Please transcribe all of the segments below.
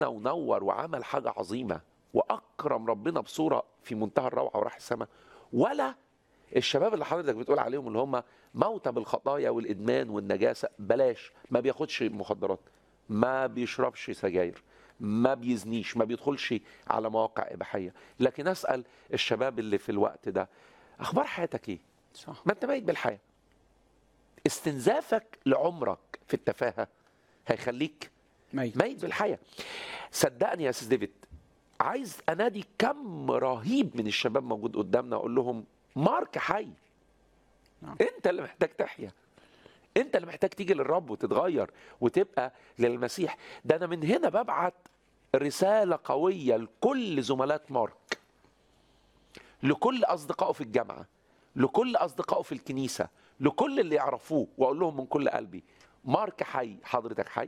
ونور وعمل حاجة عظيمة وأكرم ربنا بصورة في منتهى الروعة وراح السماء ولا الشباب اللي حضرتك بتقول عليهم اللي هم موتى بالخطايا والإدمان والنجاسة بلاش ما بياخدش مخدرات ما بيشربش سجاير ما بيزنيش ما بيدخلش على مواقع إباحية لكن أسأل الشباب اللي في الوقت ده أخبار حياتك إيه؟ صح ما أنت ميت بالحياة استنزافك لعمرك في التفاهة هيخليك ميت ميت بالحياة صدقني يا أستاذ ديفيد عايز أنادي كم رهيب من الشباب موجود قدامنا أقول لهم مارك حي نعم. أنت اللي محتاج تحيا أنت اللي محتاج تيجي للرب وتتغير وتبقى للمسيح ده أنا من هنا ببعت رسالة قوية لكل زملات مارك لكل أصدقائه في الجامعة لكل أصدقائه في الكنيسة لكل اللي يعرفوه وأقول لهم من كل قلبي مارك حي حضرتك حي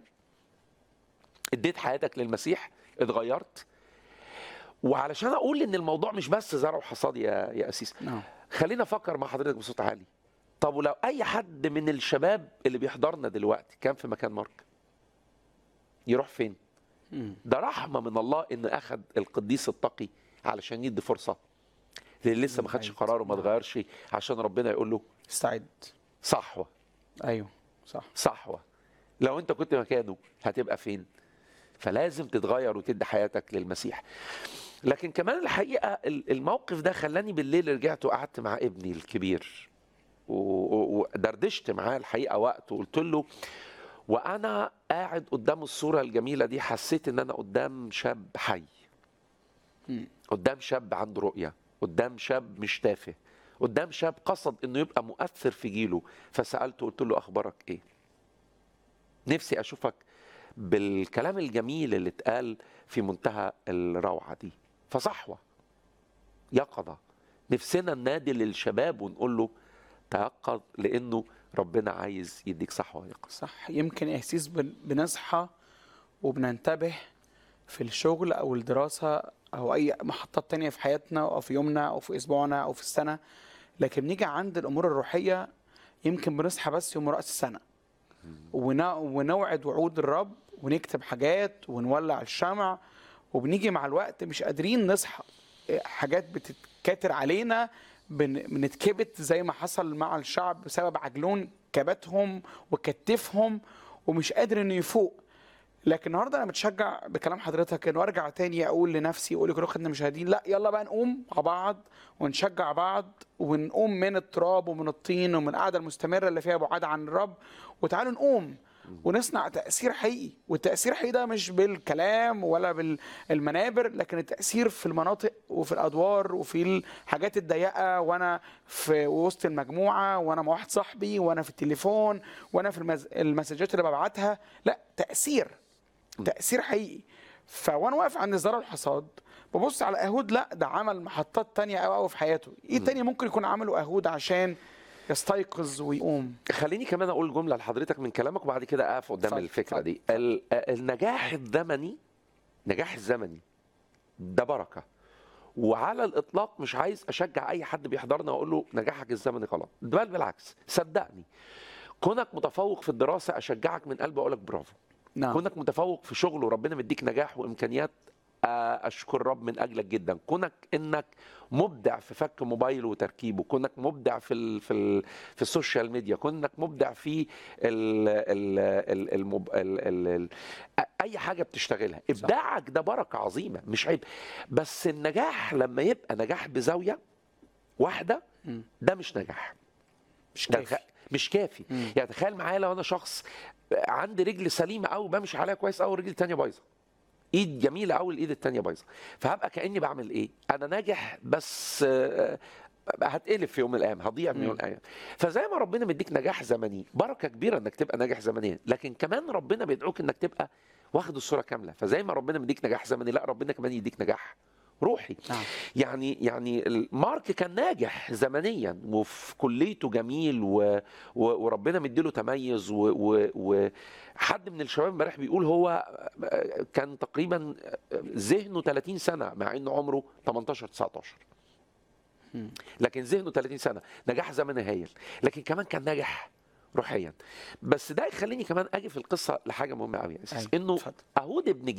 اديت حياتك للمسيح اتغيرت وعلشان اقول ان الموضوع مش بس زرع وحصاد يا يا اسيس نعم خلينا افكر مع حضرتك بصوت عالي طب ولو اي حد من الشباب اللي بيحضرنا دلوقتي كان في مكان مارك يروح فين مم. ده رحمه من الله ان اخذ القديس التقي علشان يدي فرصه اللي لسه ما خدش أيوة. قراره وما اتغيرش عشان ربنا يقول له استعد صحوه ايوه صح صحوة لو انت كنت مكانه هتبقى فين فلازم تتغير وتدي حياتك للمسيح لكن كمان الحقيقة ال- الموقف ده خلاني بالليل رجعت وقعدت مع ابني الكبير و- و- ودردشت معاه الحقيقة وقت وقلت له وأنا قاعد قدام الصورة الجميلة دي حسيت إن أنا قدام شاب حي مم. قدام شاب عنده رؤية قدام شاب مش تافه قدام شاب قصد انه يبقى مؤثر في جيله فسألته قلت له اخبارك ايه نفسي اشوفك بالكلام الجميل اللي اتقال في منتهى الروعة دي فصحوة يقظة نفسنا ننادي للشباب ونقول له تيقظ لانه ربنا عايز يديك صحوة يقظة صح يمكن احساس بن- بنصحى وبننتبه في الشغل او الدراسه او اي محطات تانية في حياتنا او في يومنا او في اسبوعنا او في السنه لكن بنيجي عند الامور الروحيه يمكن بنصحى بس يوم راس السنه ون- ونوعد وعود الرب ونكتب حاجات ونولع الشمع وبنيجي مع الوقت مش قادرين نصحى حاجات بتتكاتر علينا بن- بنتكبت زي ما حصل مع الشعب بسبب عجلون كبتهم وكتفهم ومش قادر انه يفوق لكن النهارده انا متشجع بكلام حضرتك انه ارجع تاني اقول لنفسي اقول لكل اخواتنا المشاهدين لا يلا بقى نقوم مع بعض ونشجع بعض ونقوم من التراب ومن الطين ومن القعده المستمره اللي فيها بعاد عن الرب وتعالوا نقوم ونصنع تاثير حقيقي والتاثير الحقيقي ده مش بالكلام ولا بالمنابر لكن التاثير في المناطق وفي الادوار وفي الحاجات الضيقه وانا في وسط المجموعه وانا مع واحد صاحبي وانا في التليفون وانا في المز... المسجات اللي ببعتها لا تاثير تاثير حقيقي فوانا واقف عند زرع الحصاد ببص على اهود لا ده عمل محطات تانية قوي قوي في حياته ايه تاني ممكن يكون عمله اهود عشان يستيقظ ويقوم خليني كمان اقول جمله لحضرتك من كلامك وبعد كده اقف قدام اتفضل، الفكره اتفضل، دي ال- النجاح الزمني نجاح الزمني ده بركه وعلى الاطلاق مش عايز اشجع اي حد بيحضرنا واقول له نجاحك الزمني غلط بل بالعكس صدقني كونك متفوق في الدراسه اشجعك من قلبي اقول لك برافو نعم كونك متفوق في شغل وربنا مديك نجاح وامكانيات آه، اشكر رب من اجلك جدا كونك انك مبدع في فك موبايل وتركيبه كونك مبدع في ال في ال في السوشيال ميديا كونك مبدع في ال ال ال المب ال ال ال اي حاجه بتشتغلها ابداعك ده بركه عظيمه مش عيب بس النجاح لما يبقى نجاح بزاويه واحده مم. ده مش نجاح مش ده كافي تخ- مش كافي مم. يعني تخيل معايا لو انا شخص عندي رجل سليمه قوي بمشي عليها كويس قوي ورجل تانية بايظه ايد جميله قوي الايد التانية بايظه فهبقى كاني بعمل ايه انا ناجح بس آه، هتقلب في يوم من الايام هضيع من يوم من الايام فزي ما ربنا مديك نجاح زمني بركه كبيره انك تبقى ناجح زمنيا لكن كمان ربنا بيدعوك انك تبقى واخد الصوره كامله فزي ما ربنا مديك نجاح زمني لا ربنا كمان يديك نجاح روحي نعم يعني يعني مارك كان ناجح زمنيا وفي كليته جميل و و وربنا مديله تميز و و وحد من الشباب امبارح بيقول هو كان تقريبا ذهنه 30 سنه مع انه عمره 18 19 مم. لكن ذهنه 30 سنه نجاح زمني هايل لكن كمان كان ناجح روحيا بس ده يخليني كمان اجي في القصه لحاجه مهمه قوي يا اساس أيوة، انه اتفضل. اهود ابن